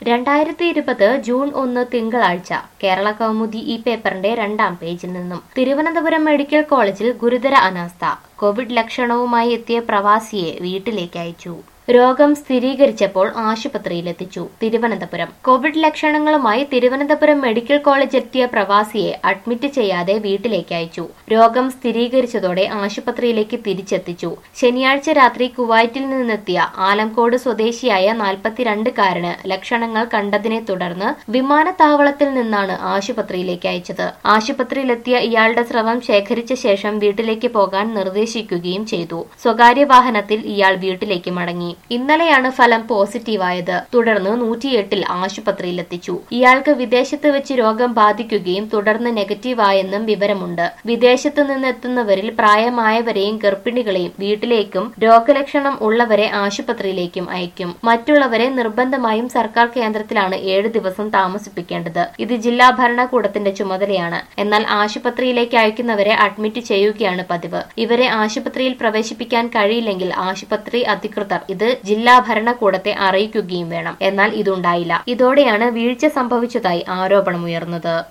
രണ്ടായിരത്തി ഇരുപത് ജൂൺ ഒന്ന് തിങ്കളാഴ്ച കേരള കൗമുദി ഈ പേപ്പറിന്റെ രണ്ടാം പേജിൽ നിന്നും തിരുവനന്തപുരം മെഡിക്കൽ കോളേജിൽ ഗുരുതര അനാസ്ഥ കോവിഡ് ലക്ഷണവുമായി എത്തിയ പ്രവാസിയെ വീട്ടിലേക്ക് അയച്ചു രോഗം സ്ഥിരീകരിച്ചപ്പോൾ ആശുപത്രിയിലെത്തിച്ചു തിരുവനന്തപുരം കോവിഡ് ലക്ഷണങ്ങളുമായി തിരുവനന്തപുരം മെഡിക്കൽ കോളേജ് എത്തിയ പ്രവാസിയെ അഡ്മിറ്റ് ചെയ്യാതെ വീട്ടിലേക്ക് അയച്ചു രോഗം സ്ഥിരീകരിച്ചതോടെ ആശുപത്രിയിലേക്ക് തിരിച്ചെത്തിച്ചു ശനിയാഴ്ച രാത്രി കുവൈറ്റിൽ നിന്നെത്തിയ ആലംകോട് സ്വദേശിയായ നാൽപ്പത്തിരണ്ടുകാരന് ലക്ഷണങ്ങൾ കണ്ടതിനെ തുടർന്ന് വിമാനത്താവളത്തിൽ നിന്നാണ് ആശുപത്രിയിലേക്ക് അയച്ചത് ആശുപത്രിയിലെത്തിയ ഇയാളുടെ സ്രവം ശേഖരിച്ച ശേഷം വീട്ടിലേക്ക് പോകാൻ നിർദ്ദേശിക്കുകയും ചെയ്തു സ്വകാര്യ വാഹനത്തിൽ ഇയാൾ വീട്ടിലേക്ക് മടങ്ങി ഇന്നലെയാണ് ഫലം പോസിറ്റീവായത് തുടർന്ന് നൂറ്റിയെട്ടിൽ ആശുപത്രിയിലെത്തിച്ചു ഇയാൾക്ക് വിദേശത്ത് വെച്ച് രോഗം ബാധിക്കുകയും തുടർന്ന് നെഗറ്റീവായെന്നും വിവരമുണ്ട് വിദേശത്ത് നിന്നെത്തുന്നവരിൽ പ്രായമായവരെയും ഗർഭിണികളെയും വീട്ടിലേക്കും രോഗലക്ഷണം ഉള്ളവരെ ആശുപത്രിയിലേക്കും അയക്കും മറ്റുള്ളവരെ നിർബന്ധമായും സർക്കാർ കേന്ദ്രത്തിലാണ് ഏഴ് ദിവസം താമസിപ്പിക്കേണ്ടത് ഇത് ജില്ലാ ഭരണകൂടത്തിന്റെ ചുമതലയാണ് എന്നാൽ ആശുപത്രിയിലേക്ക് അയക്കുന്നവരെ അഡ്മിറ്റ് ചെയ്യുകയാണ് പതിവ് ഇവരെ ആശുപത്രിയിൽ പ്രവേശിപ്പിക്കാൻ കഴിയില്ലെങ്കിൽ ആശുപത്രി അധികൃതർ ഇത് ജില്ലാ ഭരണകൂടത്തെ അറിയിക്കുകയും വേണം എന്നാൽ ഇതുണ്ടായില്ല ഇതോടെയാണ് വീഴ്ച സംഭവിച്ചതായി ആരോപണമുയർന്നത്